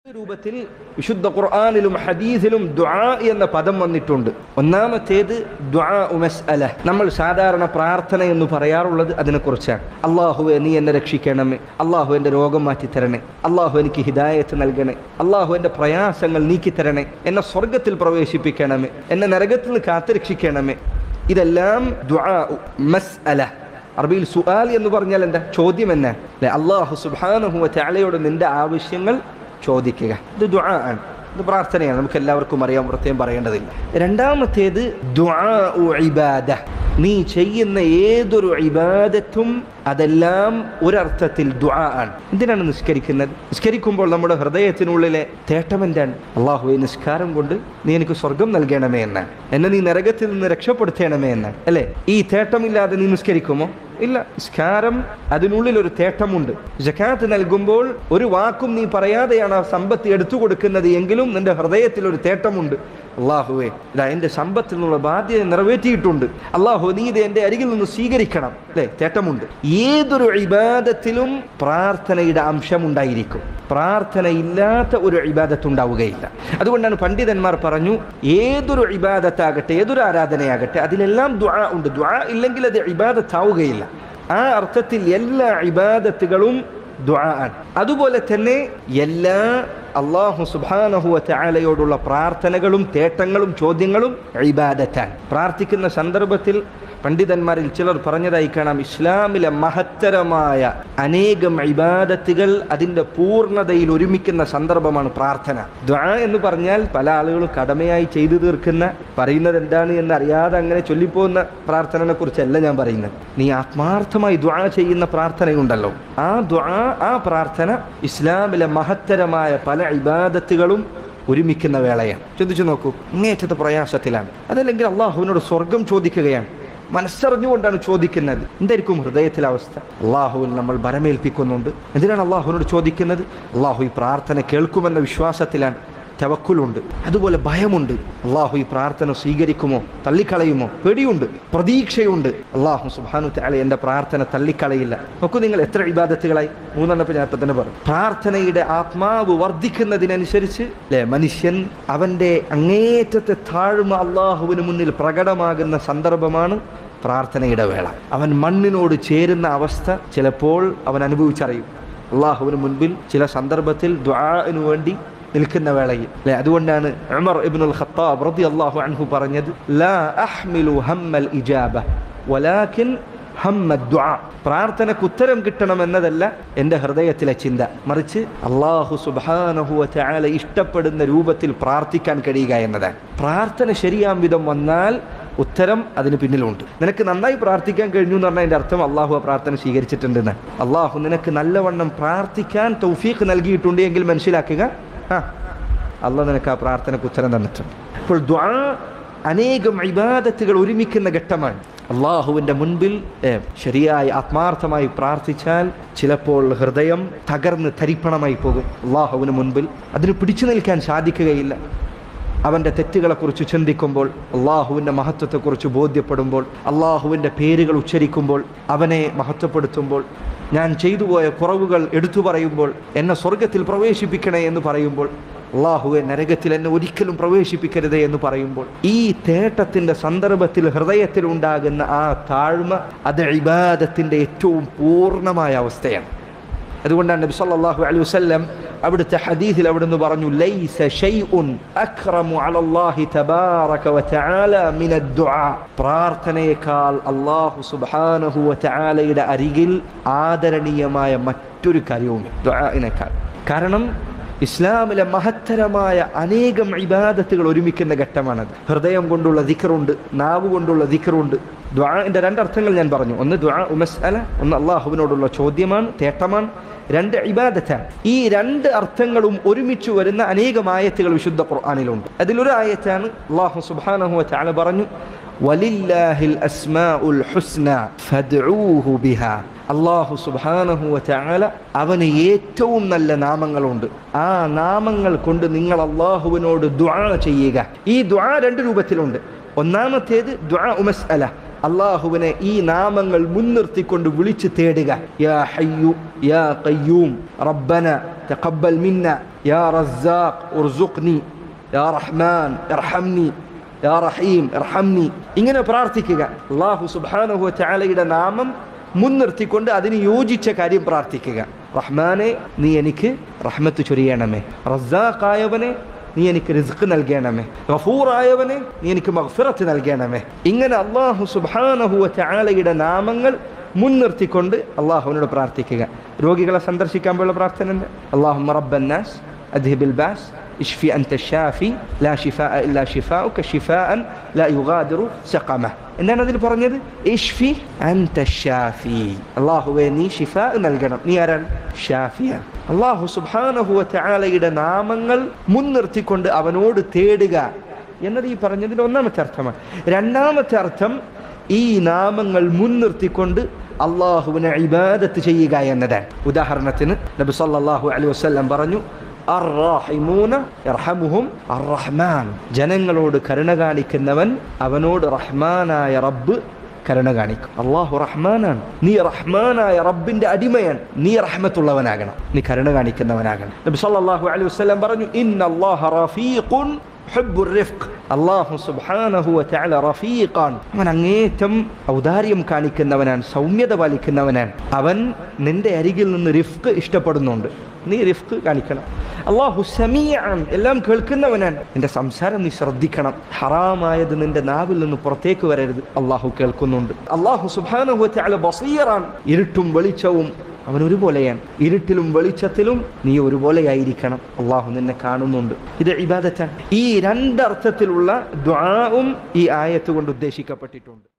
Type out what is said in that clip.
രൂപത്തിൽ വിശുദ്ധ ഖുർആാനിലും ഹദീസിലും ദുആ എന്ന പദം വന്നിട്ടുണ്ട് ഒന്നാമത്തേത് ദുആ ഉമസ്അല നമ്മൾ സാധാരണ പ്രാർത്ഥന എന്ന് പറയാറുള്ളത് അതിനെക്കുറിച്ചാണ് അള്ളാഹുവെ നീ എന്നെ രക്ഷിക്കണമേ അള്ളാഹു എൻ്റെ രോഗം മാറ്റി തരണേ അള്ളാഹു എനിക്ക് ഹിദായത്ത് നൽകണേ അള്ളാഹു എൻ്റെ പ്രയാസങ്ങൾ നീക്കി തരണേ എന്നെ സ്വർഗത്തിൽ പ്രവേശിപ്പിക്കണമേ എന്നെ നരകത്തിൽ നിന്ന് കാത്തുരക്ഷിക്കണമേ ഇതെല്ലാം ദുആ മസ്അല അറബിയിൽ സുആൽ എന്ന് പറഞ്ഞാൽ എന്താ ചോദ്യം എന്നാ അല്ലെ അള്ളാഹു സുബ്ഹാനഹു വ തആലയോട് നിന്റെ ആവശ്യങ്ങൾ ചോദിക്കുക ഇത് ദുആ ആണ് ഇത് പ്രാർത്ഥനയാണ് നമുക്ക് എല്ലാവർക്കും അറിയാം പ്രത്യേകം പറയേണ്ടതില്ല രണ്ടാമത്തേത് ദുആ ഇബാദ നീ ചെയ്യുന്ന ഏതൊരു ഇബാദത്തും അതെല്ലാം ഒരർത്ഥത്തിൽ ദുആ ആണ് എന്തിനാണ് നിസ്കരിക്കുന്നത് നിസ്കരിക്കുമ്പോൾ നമ്മുടെ ഹൃദയത്തിനുള്ളിലെ തേട്ടം എന്താണ് അള്ളാഹുവെ നിസ്കാരം കൊണ്ട് നീ എനിക്ക് സ്വർഗം നൽകണമേ എന്നാണ് എന്നെ നീ നരകത്തിൽ നിന്ന് രക്ഷപ്പെടുത്തണമേ എന്നാണ് അല്ലേ ഈ തേട്ടമില്ലാതെ നീ നിസ്കരിക്കുമോ ഇല്ല നിസ്കാരം അതിനുള്ളിൽ ഒരു തേട്ടമുണ്ട് ജക്കാത്ത് നൽകുമ്പോൾ ഒരു വാക്കും നീ പറയാതെയാണ് ആ സമ്പത്ത് എടുത്തു കൊടുക്കുന്നത് എങ്കിലും നിന്റെ ഹൃദയത്തിൽ ഒരു തേട്ടമുണ്ട് അള്ളാഹുവേ ഇതാ എൻ്റെ സമ്പത്തിൽ നിന്നുള്ള ബാധ്യത നിറവേറ്റിയിട്ടുണ്ട് അള്ളാഹു നീ ഇത് എൻ്റെ അരികിൽ നിന്ന് സ്വീകരിക്കണം അല്ലേ തേട്ടമുണ്ട് ഏതൊരു ഇബാദത്തിലും പ്രാർത്ഥനയുടെ അംശമുണ്ടായിരിക്കും പ്രാർത്ഥന ഇല്ലാത്ത ഒരു ഇബാദത്ത് ഉണ്ടാവുകയില്ല അതുകൊണ്ടാണ് പണ്ഡിതന്മാർ പറഞ്ഞു ഏതൊരു ഇബാദത്താകട്ടെ ഏതൊരു ആരാധനയാകട്ടെ അതിലെല്ലാം ദുആ ഉണ്ട് ദുആ ഇല്ലെങ്കിൽ അത് ഇബാദത്താവുകയില്ല ആ അർത്ഥത്തിൽ എല്ലാ ഇബാദത്തുകളും ദുആ ആണ് അതുപോലെ തന്നെ എല്ലാ അള്ളാഹു സുബാനഹുവ ചായാലയോടുള്ള പ്രാർത്ഥനകളും തേട്ടങ്ങളും ചോദ്യങ്ങളും ഇബാദത്താൻ പ്രാർത്ഥിക്കുന്ന സന്ദർഭത്തിൽ പണ്ഡിതന്മാരിൽ ചിലർ പറഞ്ഞതായി കാണാം ഇസ്ലാമിലെ മഹത്തരമായ അനേകം ഇബാദത്തുകൾ അതിൻ്റെ പൂർണ്ണതയിൽ ഒരുമിക്കുന്ന സന്ദർഭമാണ് പ്രാർത്ഥന ദ്വാ എന്ന് പറഞ്ഞാൽ പല ആളുകളും കടമയായി ചെയ്തു തീർക്കുന്ന പറയുന്നത് എന്താണ് എന്ന് അറിയാതെ അങ്ങനെ ചൊല്ലിപ്പോകുന്ന പ്രാർത്ഥനയെ കുറിച്ചല്ല ഞാൻ പറയുന്നത് നീ ആത്മാർത്ഥമായി ദ്വാ ചെയ്യുന്ന പ്രാർത്ഥനയുണ്ടല്ലോ ആ ദ്വാ ആ പ്രാർത്ഥന ഇസ്ലാമിലെ മഹത്തരമായ പല ഇബാദത്തുകളും ഒരുമിക്കുന്ന വേളയാണ് ചിന്തിച്ചു നോക്കൂ ഇങ്ങേറ്റത്തെ പ്രയാസത്തിലാണ് അതല്ലെങ്കിൽ അള്ളാഹുവിനോട് സ്വർഗം ചോദിക്കുകയാണ് മനസ്സറിഞ്ഞുകൊണ്ടാണ് ചോദിക്കുന്നത് എന്തായിരിക്കും ഹൃദയത്തിലെ അവസ്ഥ അള്ളാഹുവിൽ നമ്മൾ ബരമേൽപ്പിക്കുന്നുണ്ട് എന്തിനാണ് അള്ളാഹുവിനോട് ചോദിക്കുന്നത് അള്ളാഹു ഈ പ്രാർത്ഥന കേൾക്കുമെന്ന വിശ്വാസത്തിലാണ് തവക്കുലുണ്ട് അതുപോലെ ഭയമുണ്ട് അള്ളാഹു ഈ പ്രാർത്ഥന സ്വീകരിക്കുമോ തള്ളിക്കളയുമോ പേടിയുണ്ട് പ്രതീക്ഷയുണ്ട് അള്ളാഹു സുബാനു താല എൻ്റെ പ്രാർത്ഥന തള്ളിക്കളയില്ല നോക്കൂ നിങ്ങൾ എത്ര ഇബാദത്തുകളായി മൂന്നെണ്ണപ്പോൾ ഞാൻ ഇപ്പം തന്നെ പറഞ്ഞു പ്രാർത്ഥനയുടെ ആത്മാവ് വർദ്ധിക്കുന്നതിനനുസരിച്ച് അല്ലെ മനുഷ്യൻ അവൻ്റെ അങ്ങേറ്റത്തെ താഴ്മ അള്ളാഹുവിന് മുന്നിൽ പ്രകടമാകുന്ന സന്ദർഭമാണ് പ്രാർത്ഥനയുടെ വേള അവൻ മണ്ണിനോട് ചേരുന്ന അവസ്ഥ ചിലപ്പോൾ അവൻ അനുഭവിച്ചറിയും അള്ളാഹുവിന് മുൻപിൽ ചില സന്ദർഭത്തിൽ ദ്വാന് വേണ്ടി നിൽക്കുന്ന വേളയിൽ അല്ലെ അതുകൊണ്ടാണ് ഉമർ ഇബ്നുൽ ഖത്താബ് റളിയല്ലാഹു അൻഹു പറഞ്ഞത് ലാ അഹ്മിലു ഹമ്മൽ ഇജാബ വലാകിൻ ഹമ്മ ദുആ പ്രാർത്ഥനയ്ക്ക് ഉത്തരം കിട്ടണമെന്നതല്ല എൻ്റെ ഹൃദയത്തിലെ ചിന്ത മറിച്ച് അള്ളാഹു സുബ്ഹാനഹു വതആല ഇഷ്ടപ്പെടുന്ന രൂപത്തിൽ പ്രാർത്ഥിക്കാൻ കഴിയുക എന്നതാണ് പ്രാർത്ഥന ശരിയാം വിധം വന്നാൽ ഉത്തരം അതിന് പിന്നിലുണ്ട് നിനക്ക് നന്നായി പ്രാർത്ഥിക്കാൻ കഴിഞ്ഞു എന്ന് പറഞ്ഞാൽ എൻ്റെ അർത്ഥം അള്ളാഹു ആ പ്രാർത്ഥന സ്വീകരിച്ചിട്ടുണ്ടെന്ന് അള്ളാഹു നിനക്ക് നല്ലവണ്ണം പ്രാർത്ഥിക്കാൻ തൗഫീഖ് നൽകിയിട്ടുണ്ട് എങ്കിൽ മനസ്സിലാക്കുക ആ അള്ളാഹ് നിനക്ക് ആ പ്രാർത്ഥനയ്ക്ക് ഉത്തരം തന്നിട്ടുണ്ട് അപ്പോൾ ദ്വാ അനേകം ഇബാദത്തുകൾ ഒരുമിക്കുന്ന ഘട്ടമാണ് അള്ളാഹുവിൻ്റെ മുൻപിൽ ഏ, ശരിയായി ആത്മാർത്ഥമായി പ്രാർത്ഥിച്ചാൽ ചിലപ്പോൾ ഹൃദയം തകർന്ന് തരിപ്പണമായി പോകും അള്ളാഹുവിന് മുൻപിൽ അതിന് പിടിച്ചു നിൽക്കാൻ സാധിക്കുകയില്ല അവൻ്റെ തെറ്റുകളെക്കുറിച്ച് ചിന്തിക്കുമ്പോൾ അള്ളാഹുവിൻ്റെ മഹത്വത്തെക്കുറിച്ച് ബോധ്യപ്പെടുമ്പോൾ അള്ളാഹുവിൻ്റെ പേരുകൾ ഉച്ചരിക്കുമ്പോൾ അവനെ മഹത്വപ്പെടുത്തുമ്പോൾ ഞാൻ ചെയ്തു പോയ കുറവുകൾ എടുത്തു പറയുമ്പോൾ എന്നെ സ്വർഗത്തിൽ പ്രവേശിപ്പിക്കണേ എന്ന് പറയുമ്പോൾ അള്ളാഹുവെ നരകത്തിൽ എന്നെ ഒരിക്കലും പ്രവേശിപ്പിക്കരുതേ എന്ന് പറയുമ്പോൾ ഈ തേട്ടത്തിൻ്റെ സന്ദർഭത്തിൽ ഹൃദയത്തിൽ ഉണ്ടാകുന്ന ആ താഴ്മ അത് ഇബാദത്തിൻ്റെ ഏറ്റവും പൂർണ്ണമായ അവസ്ഥയാണ് അതുകൊണ്ടാണ് നബി സല്ലല്ലാഹു അലൈഹി വസല്ലം അവിടുത്തെ ഹദീസിൽ അവിടുന്ന് പറഞ്ഞു ലൈസ ഷൈഉൻ അക്റമു അലല്ലാഹി തബാറക വതആല മിന ദുആ പ്രാർത്ഥനയേക്കാൾ അല്ലാഹു സുബ്ഹാനഹു വതആലയുടെ അരികിൽ ആദരണീയമായ മറ്റൊരു കാര്യവുമില്ല ദുആഇനേക്കാൾ കാരണം ഇസ്ലാമിലെ മഹത്തരമായ അനേകം ഇബാദത്തുകൾ ഒരുമിക്കുന്ന ഘട്ടമാണത് ഹൃദയം കൊണ്ടുള്ള ദിക്കറുണ്ട് നാവ് കൊണ്ടുള്ള ദിക്കറുണ്ട് ദ്വാന്റെ രണ്ടർത്ഥങ്ങൾ ഞാൻ പറഞ്ഞു ഒന്ന് ദ്വാ ഉമസ്അല ഒന്ന് അള്ളാഹുവിനോടുള്ള ചോദ്യമാണ് തേട്ടമാണ് രണ്ട് ഇബാദത്താണ് ഈ രണ്ട് അർത്ഥങ്ങളും ഒരുമിച്ച് വരുന്ന അനേകം ആയത്തുകൾ വിശുദ്ധ ഖുർആാനിലുണ്ട് അതിലൊരു ആയത്താണ് അള്ളാഹു സുബ്ഹാനഹു വതആല പറഞ്ഞു വലില്ലാഹിൽ അസ്മാഉൽ ഹുസ്ന ഫദ്ഊഹു ബിഹാ അള്ളാഹു സുബ്ഹാനഹു വതആല അവന് ഏറ്റവും നല്ല നാമങ്ങളുണ്ട് ആ നാമങ്ങൾ കൊണ്ട് നിങ്ങൾ അള്ളാഹുവിനോട് ദുആ ചെയ്യുക ഈ ദുആ രണ്ട് രൂപത്തിലുണ്ട് ഒന്നാമത്തേത് ദുആ ഉമസ്അല അള്ളാഹുവിനെ ഈ നാമങ്ങൾ മുൻനിർത്തിക്കൊണ്ട് വിളിച്ച് തേടുക യാ ഹയ്യു യാ ഖയ്യൂം റബ്ബന തഖബ്ബൽ മിന്ന യാ റസ്സാഖ് ഉർസുഖ്നി യാ റഹ്മാൻ ഇർഹംനി യാ റഹീം ഇർഹംനി ഇങ്ങനെ പ്രാർത്ഥിക്കുക അള്ളാഹു സുബ്ഹാനഹു വതആലയുടെ നാമം മുൻനിർത്തിക്കൊണ്ട് അതിന് യോജിച്ച കാര്യം പ്രാർത്ഥിക്കുക റഹ്മാനെ നീ എനിക്ക് റഹ്മത്ത് ചൊരിയണമേ റസ്സാഖായവനെ നീ എനിക്ക് റിസ്ക് നൽകണമേ ഗഫൂറായവനെ നീ എനിക്ക് മഗ്ഫിറത്ത് നൽകണമേ ഇങ്ങനെ അള്ളാഹു സുബ്ഹാനഹു വതആലയുടെ നാമങ്ങൾ മുൻനിർത്തിക്കൊണ്ട് അള്ളാഹുവിനോട് പ്രാർത്ഥിക്കുക രോഗികളെ സന്ദർശിക്കാൻ പോലുള്ള പ്രാർത്ഥന ഉണ്ട് അള്ളാഹു റബ്ബന്നാസ് അദ്ഹിബിൽ ബാസ് اشفي أنت الشافي لا شفاء إلا شفاؤك شفاء لا يغادر سقمه എന്താണ് അതിൽ പറഞ്ഞത് ഇഷ്ഫി അൻത ഷാഫി അള്ളാഹുവെ നീ ഷിഫ നൽകണം നീ ആരാണ് ഷാഫിയാണ് അള്ളാഹു സുബ്ഹാനഹു വതആലയുടെ നാമങ്ങൾ മുൻനിർത്തിക്കൊണ്ട് അവനോട് തേടുക എന്നത് ഈ പറഞ്ഞതിന്റെ ഒന്നാമത്തെ അർത്ഥമാണ് രണ്ടാമത്തെ അർത്ഥം ഈ നാമങ്ങൾ മുൻനിർത്തിക്കൊണ്ട് അള്ളാഹുവിനെ ഇബാദത്ത് ചെയ്യുക എന്നതാണ് ഉദാഹരണത്തിന് നബി സല്ലല്ലാഹു അലൈഹി വസല്ലം പറഞ്ഞു അർറാഹിമൂന യർഹമുഹും അർറഹ്മാൻ ജനങ്ങളോട് കരുണ കാണിക്കുന്നവൻ അവനോട് റഹ്മാനായ റബ്ബ് കരുണ കാണിക്കും അള്ളാഹു റഹ്മാനാണ് നീ റഹ്മാനായ റബ്ബിന്റെ അടിമയാണ് നീ റഹ്മത്തുള്ളവനാകണം നീ കരുണ കാണിക്കുന്നവനാകണം നബി സല്ലല്ലാഹു അലൈഹി വസല്ലം പറഞ്ഞു ഇന്നല്ലാഹ റഫീഖുൻ ഹുബ്ബുർ റിഫ്ഖ് അല്ലാഹു സുബ്ഹാനഹു വതആല റഫീഖാൻ അവൻ അങ്ങേറ്റം ഔദാര്യം കാണിക്കുന്നവനാണ് സൗമ്യത പാലിക്കുന്നവനാണ് അവൻ നിന്റെ അരികിൽ നിന്ന് റിഫ്ക് ഇഷ്ടപ്പെടുന്നുണ്ട് നീ റിഫ്ക് കാണിക്കണം അള്ളാഹു സമീഅൻ എല്ലാം കേൾക്കുന്നവനാണ് നിന്റെ സംസാരം നീ ശ്രദ്ധിക്കണം ഹറാമായത് നിന്റെ നാവിൽ നിന്ന് പുറത്തേക്ക് വരരുത് അള്ളാഹു കേൾക്കുന്നുണ്ട് അള്ളാഹു സുബ്ഹാനഹു വതആല ബസീറാൻ ഇരുട്ടും വെളിച്ചവും അവൻ ഒരുപോലെയാണ് ഇരുട്ടിലും വെളിച്ചത്തിലും നീ ഒരുപോലെയായിരിക്കണം അള്ളാഹു നിന്നെ കാണുന്നുണ്ട് ഇത് ഇബാദത്താണ് ഈ രണ്ടർത്ഥത്തിലുള്ള ദ്വാവും ഈ ആയത്ത് കൊണ്ട് ഉദ്ദേശിക്കപ്പെട്ടിട്ടുണ്ട്